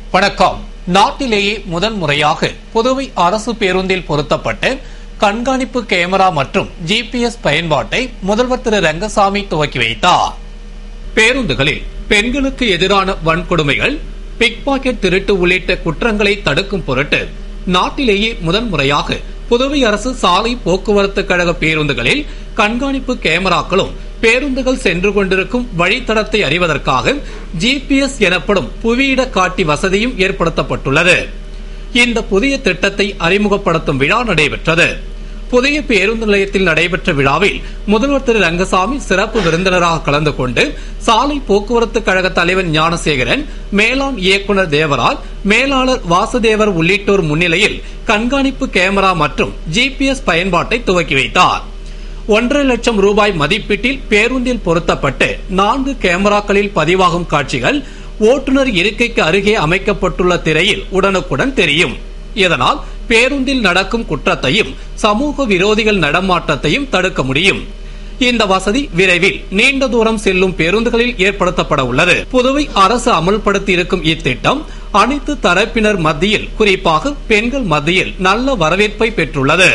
வணக்கம் நாட்டிலேயே முதன் முறையாக புதுவை அரசு பேருந்தில் பொருத்தப்பட்ட கண்காணிப்பு கேமரா மற்றும் ஜிபிஎஸ் பயன்பாட்டை முதல்வர் திரு ரங்கசாமி துவக்கி வைத்தார் பேருந்துகளில் பெண்களுக்கு எதிரான வன்கொடுமைகள் பிக் பாக்கெட் திருட்டு உள்ளிட்ட குற்றங்களை தடுக்கும் பொருட்டு நாட்டிலேயே முதன் முறையாக புதுவை அரசு சாலை போக்குவரத்து கழக பேருந்துகளில் கண்காணிப்பு கேமராக்களும் பேருந்துகள் சென்று கொண்டிருக்கும் வழித்தடத்தை அறிவதற்காக ஜிபிஎஸ் எனப்படும் புவியிட காட்டி வசதியும் ஏற்படுத்தப்பட்டுள்ளது இந்த புதிய திட்டத்தை அறிமுகப்படுத்தும் விழா நடைபெற்றது புதிய பேருந்து நிலையத்தில் நடைபெற்ற விழாவில் முதல்வர் திரு ரங்கசாமி சிறப்பு விருந்தினராக கலந்து கொண்டு சாலை போக்குவரத்து கழக தலைவர் ஞானசேகரன் மேலாண் இயக்குநர் தேவராஜ் மேலாளர் வாசுதேவர் உள்ளிட்டோர் முன்னிலையில் கண்காணிப்பு கேமரா மற்றும் ஜிபிஎஸ் பயன்பாட்டை துவக்கி வைத்தார் ஒன்றரை லட்சம் ரூபாய் மதிப்பீட்டில் பேருந்தில் பொருத்தப்பட்டு நான்கு கேமராக்களில் பதிவாகும் காட்சிகள் ஓட்டுநர் இருக்கைக்கு அருகே அமைக்கப்பட்டுள்ள திரையில் உடனுக்குடன் தெரியும் இதனால் பேருந்தில் நடக்கும் குற்றத்தையும் சமூக விரோதிகள் நடமாட்டத்தையும் தடுக்க முடியும் இந்த வசதி விரைவில் நீண்ட தூரம் செல்லும் பேருந்துகளில் ஏற்படுத்தப்பட உள்ளது புதுவை அரசு அமல்படுத்தி இருக்கும் இத்திட்டம் அனைத்து தரப்பினர் மத்தியில் குறிப்பாக பெண்கள் மத்தியில் நல்ல வரவேற்பை பெற்றுள்ளது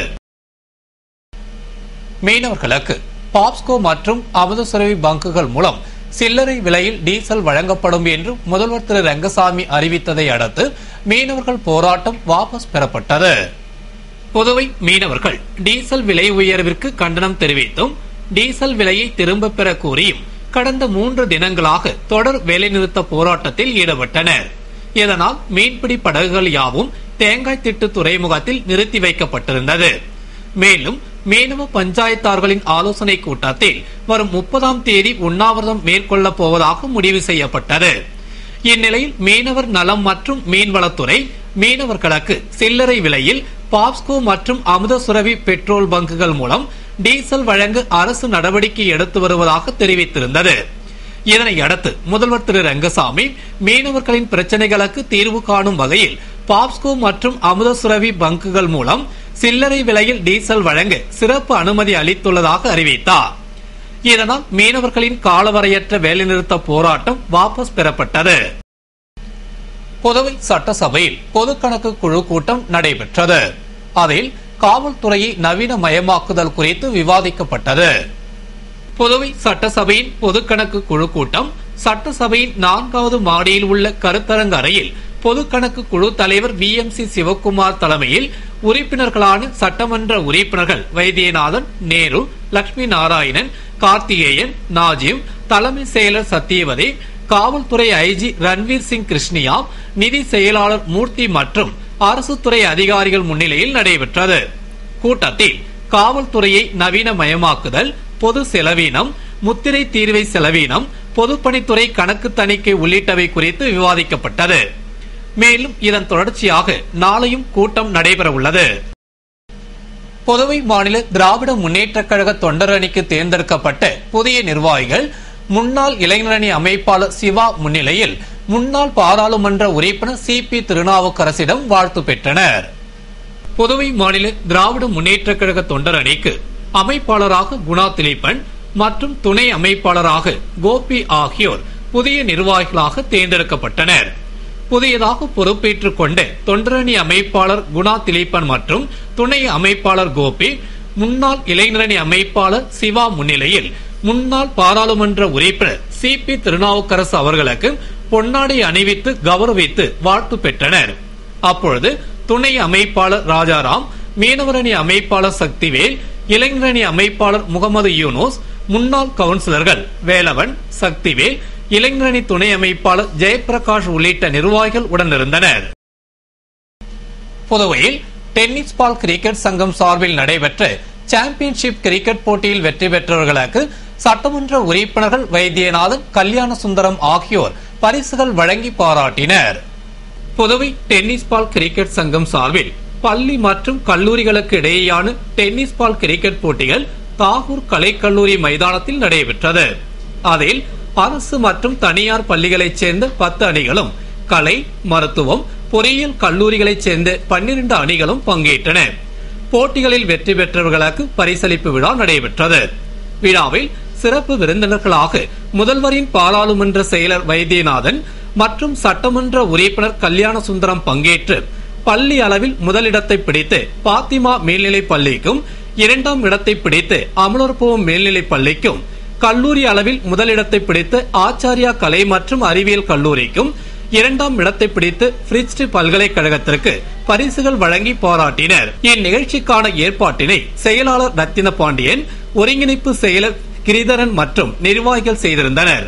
மீனவர்களுக்கு பாப்ஸ்கோ மற்றும் அமுதசுரவி பங்குகள் மூலம் சில்லறை விலையில் டீசல் வழங்கப்படும் என்று முதல்வர் திரு ரங்கசாமி அறிவித்ததை அடுத்து மீனவர்கள் போராட்டம் வாபஸ் பெறப்பட்டது புதுவை மீனவர்கள் டீசல் விலை உயர்விற்கு கண்டனம் தெரிவித்தும் டீசல் விலையை திரும்பப் பெற கோரியும் கடந்த மூன்று தினங்களாக தொடர் வேலைநிறுத்த போராட்டத்தில் ஈடுபட்டனர் இதனால் மீன்பிடி படகுகள் யாவும் தேங்காய் திட்டு துறைமுகத்தில் நிறுத்தி வைக்கப்பட்டிருந்தது மேலும் மீனவ பஞ்சாயத்தார்களின் ஆலோசனை கூட்டத்தில் வரும் முப்பதாம் தேதி உண்ணாவிரதம் மேற்கொள்ளப் போவதாக முடிவு செய்யப்பட்டது இந்நிலையில் மீனவர் நலம் மற்றும் மீன்வளத்துறை மீனவர்களுக்கு சில்லறை விலையில் பாப்ஸ்கோ மற்றும் அமுதசுரவி பெட்ரோல் பங்குகள் மூலம் டீசல் வழங்க அரசு நடவடிக்கை எடுத்து வருவதாக தெரிவித்திருந்தது இதனை அடுத்து முதல்வர் திரு ரங்கசாமி மீனவர்களின் பிரச்சனைகளுக்கு தீர்வு காணும் வகையில் பாப்ஸ்கோ மற்றும் அமுதசுரவி பங்குகள் மூலம் சில்லறை விலையில் டீசல் வழங்க சிறப்பு அனுமதி அளித்துள்ளதாக அறிவித்தார் இதனால் மீனவர்களின் காலவரையற்ற வேலைநிறுத்த போராட்டம் வாபஸ் பெறப்பட்டது புதுவை சட்டசபையில் பொது கணக்கு குழு கூட்டம் நடைபெற்றது அதில் காவல்துறையை நவீனமயமாக்குதல் குறித்து விவாதிக்கப்பட்டது புதுவை சட்டசபையின் பொது கணக்கு குழு கூட்டம் சட்டசபையின் நான்காவது மாடியில் உள்ள கருத்தரங்க அறையில் பொது கணக்கு குழு தலைவர் வி எம் சி சிவக்குமார் தலைமையில் உறுப்பினர்களான சட்டமன்ற உறுப்பினர்கள் வைத்தியநாதன் நேரு லட்சுமி நாராயணன் கார்த்திகேயன் நாஜிம் தலைமை செயலர் சத்தியவதி காவல்துறை ஐஜி ரன்வீர் சிங் கிருஷ்ணியா நிதி செயலாளர் மூர்த்தி மற்றும் அரசு துறை அதிகாரிகள் முன்னிலையில் நடைபெற்றது கூட்டத்தில் காவல்துறையை நவீனமயமாக்குதல் பொது செலவீனம் முத்திரை தீர்வை செலவீனம் பொதுப்பணித்துறை கணக்கு தணிக்கை உள்ளிட்டவை குறித்து விவாதிக்கப்பட்டது மேலும் இதன் தொடர்ச்சியாக நாளையும் கூட்டம் நடைபெற உள்ளது புதுவை மாநில திராவிட முன்னேற்றக் கழக தொண்டர் அணிக்கு தேர்ந்தெடுக்கப்பட்ட புதிய நிர்வாகிகள் முன்னாள் இளைஞரணி அமைப்பாளர் சிவா முன்னிலையில் முன்னாள் பாராளுமன்ற உறுப்பினர் சி பி திருநாவுக்கரசிடம் வாழ்த்து பெற்றனர் புதுவை மாநில திராவிட முன்னேற்றக் கழக தொண்டர் அணிக்கு அமைப்பாளராக குணா திலீபன் மற்றும் துணை அமைப்பாளராக கோபி ஆகியோர் புதிய நிர்வாகிகளாக தேர்ந்தெடுக்கப்பட்டனர் புதியதாக பொறுப்பேற்றுக் கொண்ட தொண்டரணி அமைப்பாளர் குணா திலீபன் மற்றும் துணை அமைப்பாளர் கோபி முன்னாள் இளைஞரணி அமைப்பாளர் சிவா முன்னிலையில் முன்னாள் பாராளுமன்ற உறுப்பினர் சி பி திருநாவுக்கரசு அவர்களுக்கு பொன்னாடை அணிவித்து கௌரவித்து வாழ்த்து பெற்றனர் அப்பொழுது துணை அமைப்பாளர் ராஜாராம் மீனவரணி அமைப்பாளர் சக்திவேல் இளைஞரணி அமைப்பாளர் முகமது யூனூஸ் முன்னாள் கவுன்சிலர்கள் வேலவன் சக்திவேல் இளைஞரணி துணை அமைப்பாளர் ஜெயபிரகாஷ் உள்ளிட்ட நிர்வாகிகள் உடனிருந்தனர் புதுவையில் டென்னிஸ் பால் கிரிக்கெட் சங்கம் சார்பில் நடைபெற்ற சாம்பியன்ஷிப் கிரிக்கெட் போட்டியில் வெற்றி பெற்றவர்களுக்கு சட்டமன்ற உறுப்பினர்கள் வைத்தியநாதன் கல்யாண சுந்தரம் ஆகியோர் பரிசுகள் வழங்கி பாராட்டினர் புதுவை டென்னிஸ் பால் கிரிக்கெட் சங்கம் சார்பில் பள்ளி மற்றும் கல்லூரிகளுக்கு இடையேயான டென்னிஸ் பால் கிரிக்கெட் போட்டிகள் தாகூர் கலைக்கல்லூரி மைதானத்தில் நடைபெற்றது அதில் அரசு மற்றும் தனியார் பள்ளிகளைச் சேர்ந்த பத்து அணிகளும் கலை மருத்துவம் பொறியியல் கல்லூரிகளைச் சேர்ந்த பன்னிரண்டு அணிகளும் பங்கேற்றன போட்டிகளில் வெற்றி பெற்றவர்களுக்கு பரிசளிப்பு விழா நடைபெற்றது விழாவில் சிறப்பு விருந்தினர்களாக முதல்வரின் பாராளுமன்ற செயலர் வைத்தியநாதன் மற்றும் சட்டமன்ற உறுப்பினர் கல்யாண சுந்தரம் பங்கேற்று பள்ளி அளவில் முதலிடத்தை பிடித்து பாத்திமா மேல்நிலைப் பள்ளிக்கும் இரண்டாம் இடத்தை பிடித்து அமலோற்பவம் மேல்நிலைப் பள்ளிக்கும் கல்லூரி அளவில் முதலிடத்தை பிடித்து ஆச்சாரியா கலை மற்றும் அறிவியல் கல்லூரிக்கும் இரண்டாம் இடத்தை பிடித்து பிரிஸ்ட் பல்கலைக்கழகத்திற்கு பரிசுகள் வழங்கி பாராட்டினர் இந்நிகழ்ச்சிக்கான ஏற்பாட்டினை செயலாளர் ரத்தின பாண்டியன் ஒருங்கிணைப்பு செயலர் கிரிதரன் மற்றும் நிர்வாகிகள் செய்திருந்தனர்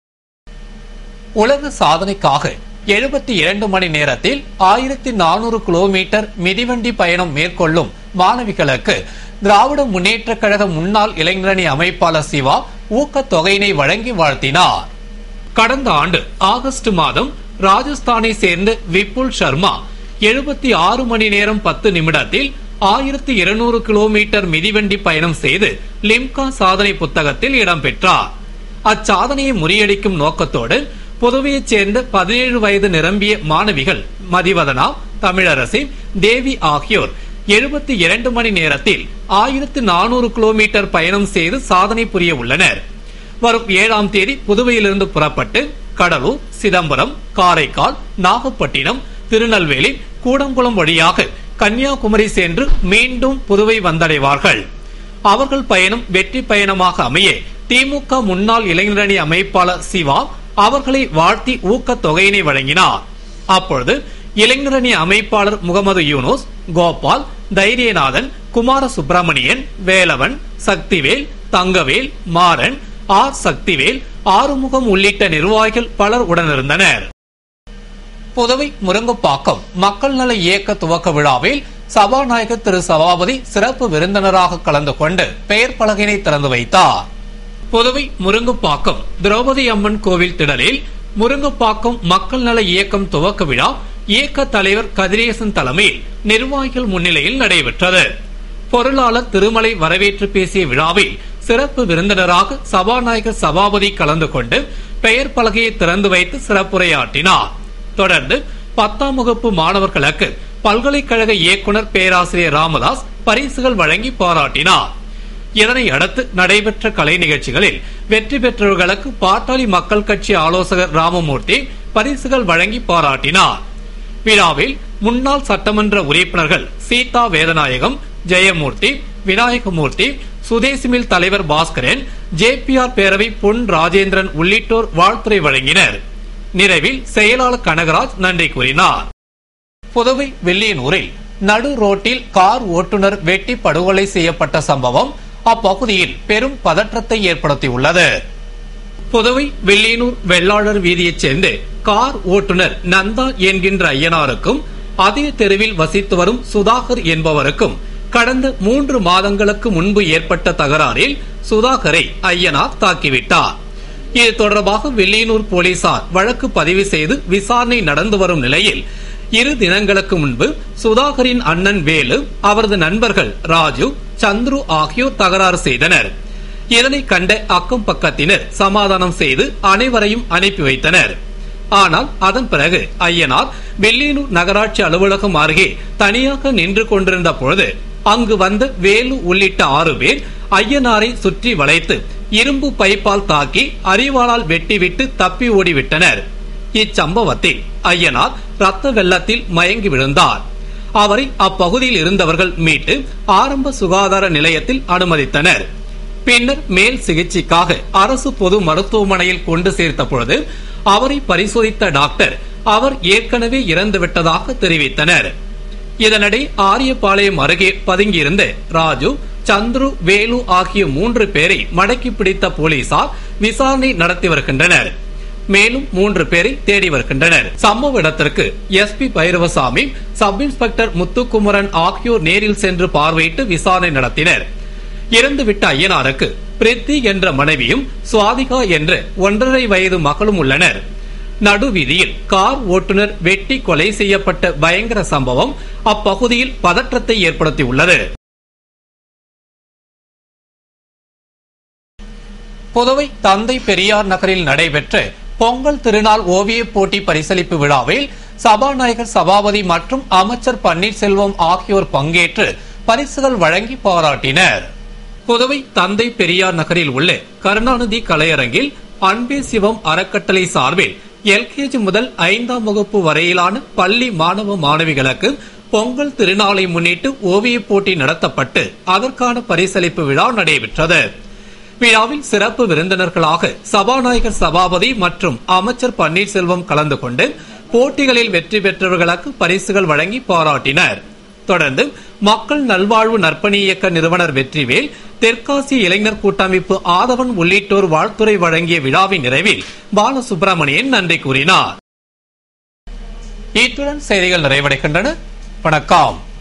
உலக சாதனைக்காக எழுபத்தி இரண்டு மணி நேரத்தில் ஆயிரத்தி நானூறு கிலோமீட்டர் மிதிவண்டி பயணம் மேற்கொள்ளும் மாணவிகளுக்கு திராவிட முன்னேற்ற கழக முன்னாள் இளைஞரணி அமைப்பாளர் சிவா ஊக்கத் தொகையினை வழங்கி வாழ்த்தினார் கடந்த ஆண்டு ஆகஸ்ட் மாதம் ராஜஸ்தானை சேர்ந்த விப்புல் சர்மா எழுபத்தி ஆறு மணி நேரம் பத்து நிமிடத்தில் ஆயிரத்தி இருநூறு கிலோமீட்டர் மிதிவண்டி பயணம் செய்து லிம்கா சாதனை புத்தகத்தில் இடம்பெற்றார் அச்சாதனையை முறியடிக்கும் நோக்கத்தோடு புதுவையைச் சேர்ந்த பதினேழு வயது நிரம்பிய மாணவிகள் மதிவதனா தமிழரசி தேவி ஆகியோர் எழுபத்தி இரண்டு மணி நேரத்தில் ஆயிரத்து நானூறு கிலோமீட்டர் பயணம் செய்து சாதனை புரிய உள்ளனர் வரும் ஏழாம் தேதி புதுவையிலிருந்து புறப்பட்டு கடலூர் சிதம்பரம் காரைக்கால் நாகப்பட்டினம் திருநெல்வேலி கூடங்குளம் வழியாக கன்னியாகுமரி சென்று மீண்டும் புதுவை வந்தடைவார்கள் அவர்கள் பயணம் வெற்றி பயணமாக அமைய திமுக முன்னாள் இளைஞரணி அமைப்பாளர் சிவா அவர்களை வாழ்த்தி ஊக்கத் தொகையினை வழங்கினார் அப்பொழுது இளைஞரணி அமைப்பாளர் முகமது யூனுஸ் கோபால் தைரியநாதன் குமார சுப்பிரமணியன் வேலவன் சக்திவேல் தங்கவேல் மாறன் ஆர் சக்திவேல் ஆறுமுகம் உள்ளிட்ட நிர்வாகிகள் பலர் உடனிருந்தனர் புதுவை முருங்கப்பாக்கம் மக்கள் நல இயக்க துவக்க விழாவில் சபாநாயகர் திரு சபாபதி சிறப்பு விருந்தினராக கலந்து கொண்டு பெயர் பலகையினை திறந்து வைத்தார் புதுவை முருங்கப்பாக்கம் திரௌபதி அம்மன் கோவில் திடலில் முருங்கப்பாக்கம் மக்கள் நல இயக்கம் துவக்க விழா இயக்க தலைவர் கதிரேசன் தலைமையில் நிர்வாகிகள் முன்னிலையில் நடைபெற்றது பொருளாளர் திருமலை வரவேற்று பேசிய விழாவில் சிறப்பு விருந்தினராக சபாநாயகர் சபாபதி கலந்து கொண்டு பெயர் பலகையை திறந்து வைத்து சிறப்புரையாற்றினார் தொடர்ந்து பத்தாம் வகுப்பு மாணவர்களுக்கு பல்கலைக்கழக இயக்குனர் பேராசிரியர் ராமதாஸ் பரிசுகள் வழங்கி பாராட்டினார் இதனை அடுத்து நடைபெற்ற கலை நிகழ்ச்சிகளில் வெற்றி பெற்றவர்களுக்கு பாட்டாளி மக்கள் கட்சி ஆலோசகர் ராமமூர்த்தி பரிசுகள் வழங்கி பாராட்டினார் விழாவில் முன்னாள் சட்டமன்ற உறுப்பினர்கள் சீதா வேதநாயகம் ஜெயமூர்த்தி விநாயகமூர்த்தி சுதேசிமில் தலைவர் பாஸ்கரன் ஜேபிஆர் பேரவை பொன் ராஜேந்திரன் உள்ளிட்டோர் வாழ்த்துரை வழங்கினர் நிறைவில் செயலாளர் கனகராஜ் நன்றி கூறினார் புதுவை வெள்ளியனூரில் நடு ரோட்டில் கார் ஓட்டுநர் வெட்டி படுகொலை செய்யப்பட்ட சம்பவம் அப்பகுதியில் பெரும் பதற்றத்தை ஏற்படுத்தியுள்ளது புதுவை வெள்ளியனூர் வெள்ளாளர் வீதியைச் சேர்ந்த கார் ஓட்டுநர் நந்தா என்கின்ற ஐயனாருக்கும் அதே தெருவில் வசித்து வரும் சுதாகர் என்பவருக்கும் கடந்த மூன்று மாதங்களுக்கு முன்பு ஏற்பட்ட தகராறில் சுதாகரை ஐயனார் தாக்கிவிட்டார் இது தொடர்பாக வெள்ளியனூர் போலீசார் வழக்கு பதிவு செய்து விசாரணை நடந்து வரும் நிலையில் இரு தினங்களுக்கு முன்பு சுதாகரின் அண்ணன் வேலு அவரது நண்பர்கள் ராஜு சந்துரு ஆகியோர் தகராறு செய்தனர் இதனை கண்ட அக்கம் பக்கத்தினர் சமாதானம் செய்து அனைவரையும் அனுப்பி வைத்தனர் ஆனால் அதன் பிறகு ஐயனார் வெள்ளியனூர் நகராட்சி அலுவலகம் அருகே தனியாக நின்று கொண்டிருந்த பொழுது அங்கு வந்த வேலு உள்ளிட்ட ஆறு பேர் ஐயனாரை சுற்றி வளைத்து இரும்பு பைப்பால் தாக்கி அரிவாளால் வெட்டிவிட்டு தப்பி ஓடிவிட்டனர் இச்சம்பவத்தில் ஐயனார் ரத்த வெள்ளத்தில் மயங்கி விழுந்தார் அவரை அப்பகுதியில் இருந்தவர்கள் மீட்டு ஆரம்ப சுகாதார நிலையத்தில் அனுமதித்தனர் பின்னர் மேல் சிகிச்சைக்காக அரசு பொது மருத்துவமனையில் கொண்டு சேர்த்த பொழுது அவரை பரிசோதித்த டாக்டர் அவர் ஏற்கனவே இறந்துவிட்டதாக தெரிவித்தனர் இதனிடையே ஆரியபாளையம் அருகே பதுங்கியிருந்த ராஜு சந்துரு வேலு ஆகிய மூன்று பேரை மடக்கி பிடித்த போலீசார் விசாரணை நடத்தி வருகின்றனர் மேலும் மூன்று பேரை தேடி வருகின்றனர் சம்பவ இடத்திற்கு SP Bhairavasamy sub inspector Muthukumaran ஆகியோர் நேரில் சென்று பார்வையிட்டு விசாரணை நடத்தினர் இறந்துவிட்ட ஐயனாருக்கு பிரித்தி என்ற மனைவியும் சுவாதிகா என்ற ஒன்றரை வயது மகளும் உள்ளனர் நடுவீதியில் கார் ஓட்டுநர் வெட்டி கொலை செய்யப்பட்ட பயங்கர சம்பவம் அப்பகுதியில் பதற்றத்தை ஏற்படுத்தியுள்ளது புதுவை தந்தை பெரியார் நகரில் நடைபெற்ற பொங்கல் திருநாள் ஓவியப் போட்டி பரிசளிப்பு விழாவில் சபாநாயகர் சபாபதி மற்றும் அமைச்சர் பன்னீர்செல்வம் ஆகியோர் பங்கேற்று பரிசுகள் வழங்கி பாராட்டினர் புதுவை தந்தை பெரியார் நகரில் உள்ள கருணாநிதி கலையரங்கில் அன்பே சிவம் அறக்கட்டளை சார்பில் எல்கேஜி முதல் ஐந்தாம் வகுப்பு வரையிலான பள்ளி மாணவ மாணவிகளுக்கு பொங்கல் திருநாளை முன்னிட்டு ஓவியப் போட்டி நடத்தப்பட்டு அதற்கான பரிசளிப்பு விழா நடைபெற்றது விழாவில் சிறப்பு விருந்தினர்களாக சபாநாயகர் சபாபதி மற்றும் அமைச்சர் பன்னீர்செல்வம் கலந்து கொண்டு போட்டிகளில் வெற்றி பெற்றவர்களுக்கு பரிசுகள் வழங்கி பாராட்டினர் தொடர்ந்து மக்கள் நல்வாழ்வு நற்பணி இயக்க நிறுவனர் வெற்றிவேல் தெற்காசிய இளைஞர் கூட்டமைப்பு ஆதவன் உள்ளிட்டோர் வாழ்த்துரை வழங்கிய விழாவின் நிறைவில் பாலசுப்பிரமணியன் நன்றி கூறினார் இத்துடன் செய்திகள் நிறைவடைகின்றன வணக்கம்